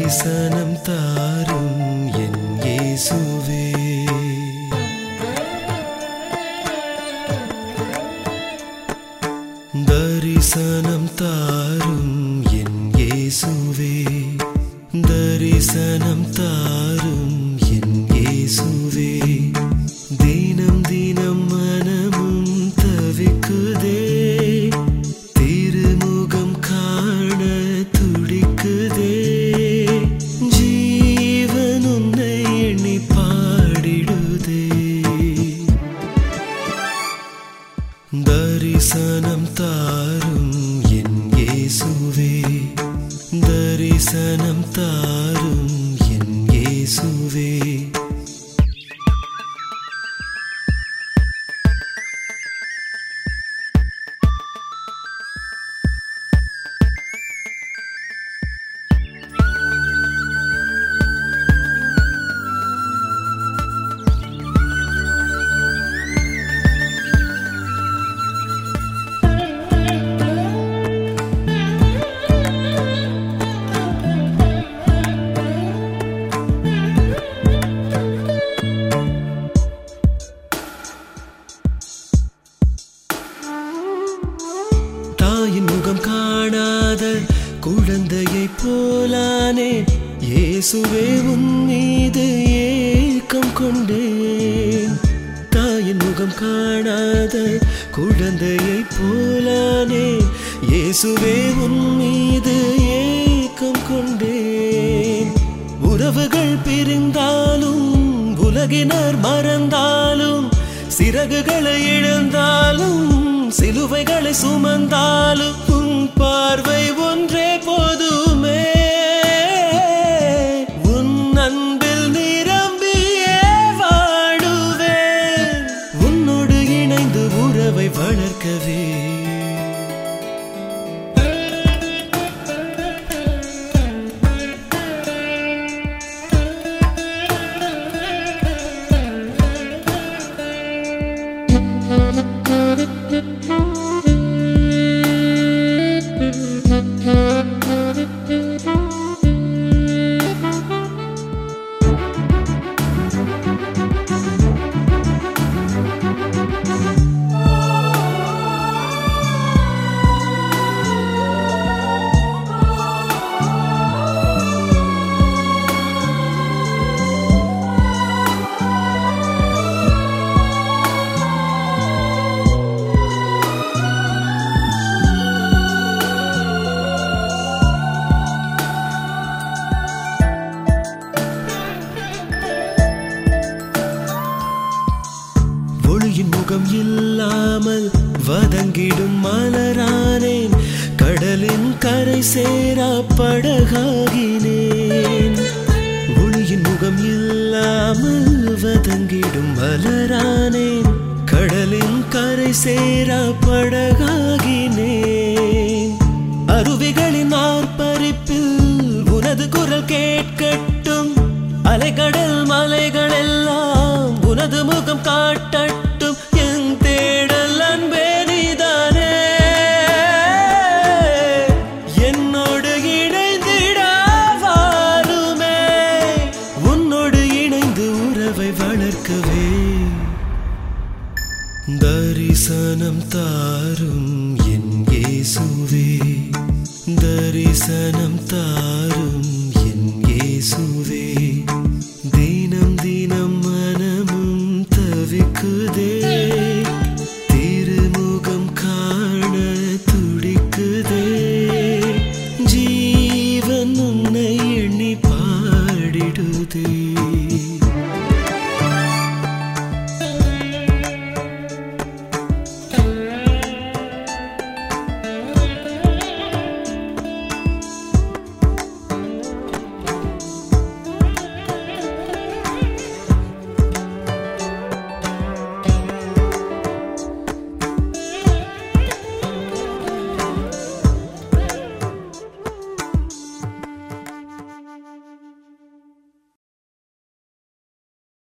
தரிசனம் தாரும் என் இயேசுவே தரிசனம் தாரும் என் இயேசுவே தரிசனம் தாரும் என் இயேசுவே தினம் தினம் மனமும் தவிக்குதே திருமுகம் காண துடிக்குதே ஜீவன் உன்னை எண்ணி பாடிடுதே தரிசனம் தாரும் என் இயேசுவே தரிசனம் தாரும் என் இயேசுவே தாயின் முகம் காணாத குழந்தையை போலானே இயேசுவே உன் மீது ஏக்கம் கொண்டேன் தாயின் முகம் காணாத குழந்தையை போலானே இயேசுவே உன் மீது ஏக்கம் கொண்டேன் உறவுகள் பிரிந்தாலும் உலகினர் மறந்தாலும் சிறகுகளை இழந்தாலும் சிலுவைகளை சுமந்தாலும் உன் பார்வை ஒன்றே போதுமே உன் அன்பில் நிரம்பியே வாழுவேன் உன்னோடு இணைந்து உறவை வளர்க்கவே ஒளியின் முகம் இல்லாமல் வதங்கிடும் மலரானேன் கடலின் கரை சேரா படகாகினேன் ஒளியின் முகம் இல்லாமல் வதங்கிடும் மலரானேன் கடலின் கரை சேரா படகாகினேன் அருவிகளின் ஆர்ப்பரிப்பில் உனது குரல் கேட்கட்டும் அலைகடல் மலைகள் எல்லாம் உனது முகம் காட்டட்டும் என் தேடல் அன்பே நீதானே என்னோடு இணைந்திட வாழுமே உன்னோடு இணைந்து உறவை வளர்க்கவே தரிசனம் தாரும் என் இயேசுவே தரிசனம் தாரும்